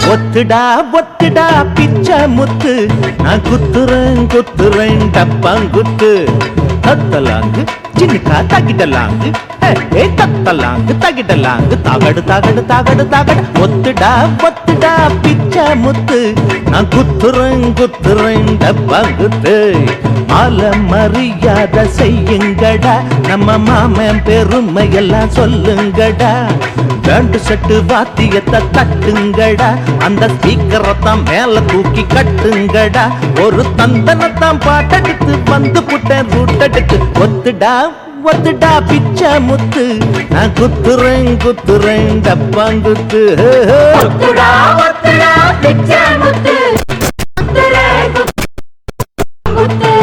ஒத்துடா ஒத்துடா பிச்சை முத்து நான் குத்துறேன் குத்துறேன் டப்பாங்குத்து தத்தலாங்கு சின்னுக்கா தகிடலாங்கு ஏ தத்தலாங்கு தகிடலாங்கு தகடு தகடு தகடு தகடு ஒத்துடா ஒத்துடா பிச்சை முத்து நான் குத்துறேன் குத்துறேன் டப்பாங்குத்து மால மரியாதை செய்யுங்கடா நம்ம மாமன் பெருமை எல்லாம் சொல்லுங்கடா பேண்டு செட்டு வாத்தியத்தை தட்டுங்கடா அந்த ஸ்பீக்கரை தான் மேல தூக்கி கட்டுங்கடா ஒரு தந்தனத்தான் பாட்டெடுத்து வந்து புட்டேன் ரூட்டெடுத்து ஒத்துடா ஒத்துடா பிச்சை முத்து நான் குத்துறேன் குத்துறேன் டப்பாங்குத்து ஒத்துடா ஒத்துடா பிச்சை முத்து முத்துரே குத்து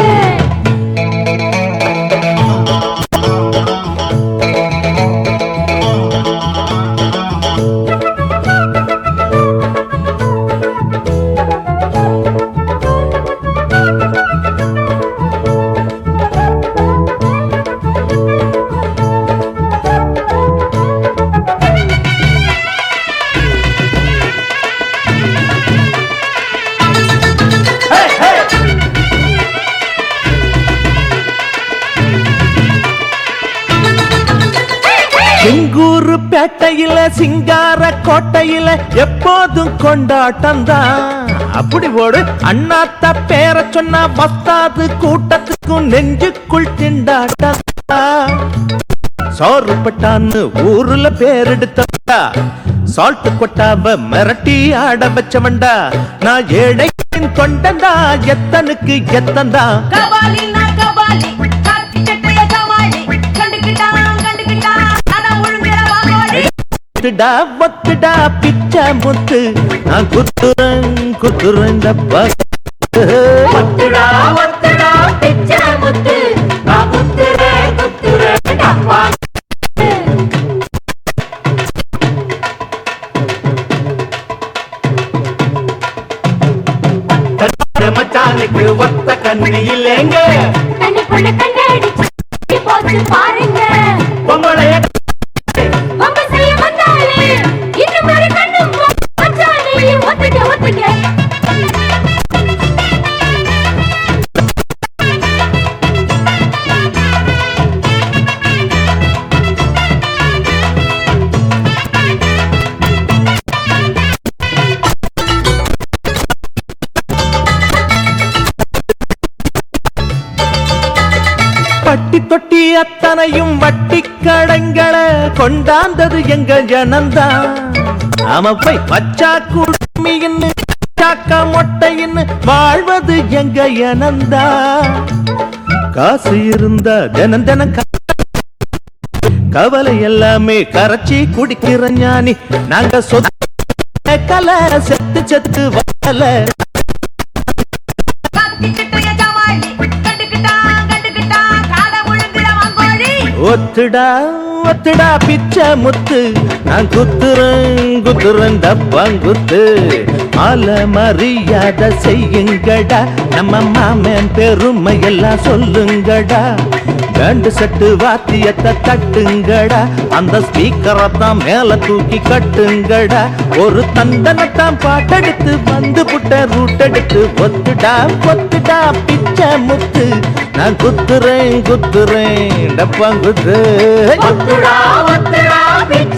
செங்கூரு பேட்டையில சிங்கார கோட்டையில எப்போதும் கொண்டாட்டம் தான் அப்படி போடு அண்ணாத்த பேர சொன்னா பத்தாது கூட்டத்துக்கும் நெஞ்சுக்குள் திண்டாட்டம் தான். சோறு பட்டான்னு ஊருல பேரெடுத்தவண்டா சால்ட் கொட்டாவ மிரட்டி ஆட வச்சவண்டா நான் ஏழையின் தொண்டந்தா எத்தனுக்கு எத்தந்தா கபாலி நான் கபாலி காக்கி சட்டைய கபாலி கண்டுக்கிட்டான் கண்டுக்கிட்டான் ஆனா ஒழுங்கிற வாங்கோடி ஒத்துடா ஒத்துடா பிச்சை முத்து நான் குத்துறேன் குத்துறேன் டப்பா ஒத்துடா ஒத்துடா பிச்சை முத்து நான் குத்துரே குத்துரே டப்பா மச்சானுக்கு ஒத்த கண்ணி இல்லைங்க கண்ணுக்குள்ள கண்ணடிச்சு போச்சு பாருங்க பொம்பளைய வம்பு செய்ய வந்தாலே இன்னும் ஒரு கண்ணும் மச்சானே ஒத்துக்க ஒத்துக்க பட்டி தொட்டி அத்தனையும் வட்டி கடங்களை கொண்டாந்தது எங்க ஜனந்தான் ஆமா போய் பச்சா குடுமின்னு சாக்கா மொட்டையின்னு வாழ்வது எங்க இனந்தா காசு இருந்தா தினம் தினம் க- கவலை எல்லாமே கரைச்சி குடிக்கிற ஞானி நாங்க சொத்த கலை செத்து செத்து வளல காக்கி சட்டைய கபாலி கண்டுக்கிட்டான் கண்டுக்கிட்டான் காத ஒழுங்கிற வாங்கோடி ஒத்துடா ஒத்துடா பிச்சை முத்து நான் குத்துறேன் குத்துறேன் டப்பாங்குத்து மால மரியாதை செய்யுங்கடா நம்ம மாமன் பெருமை எல்லாம் சொல்லுங்கடா பேண்டு செட்டு வாத்தியத்தை தட்டுங்கடா அந்த ஸ்பீக்கரை தான் மேல தூக்கி கட்டுங்கடா ஒரு தண்டனத்தான் பாட்டெடுத்து வந்து புட்ட ரூட்டெடுத்து ஒத்துடா ஒத்துடா பிச்சை முத்து நான் குத்துறேன் குத்துறேன் டப்பாங்குத்து ஒத்துடா ஒத்துடா பிச்சை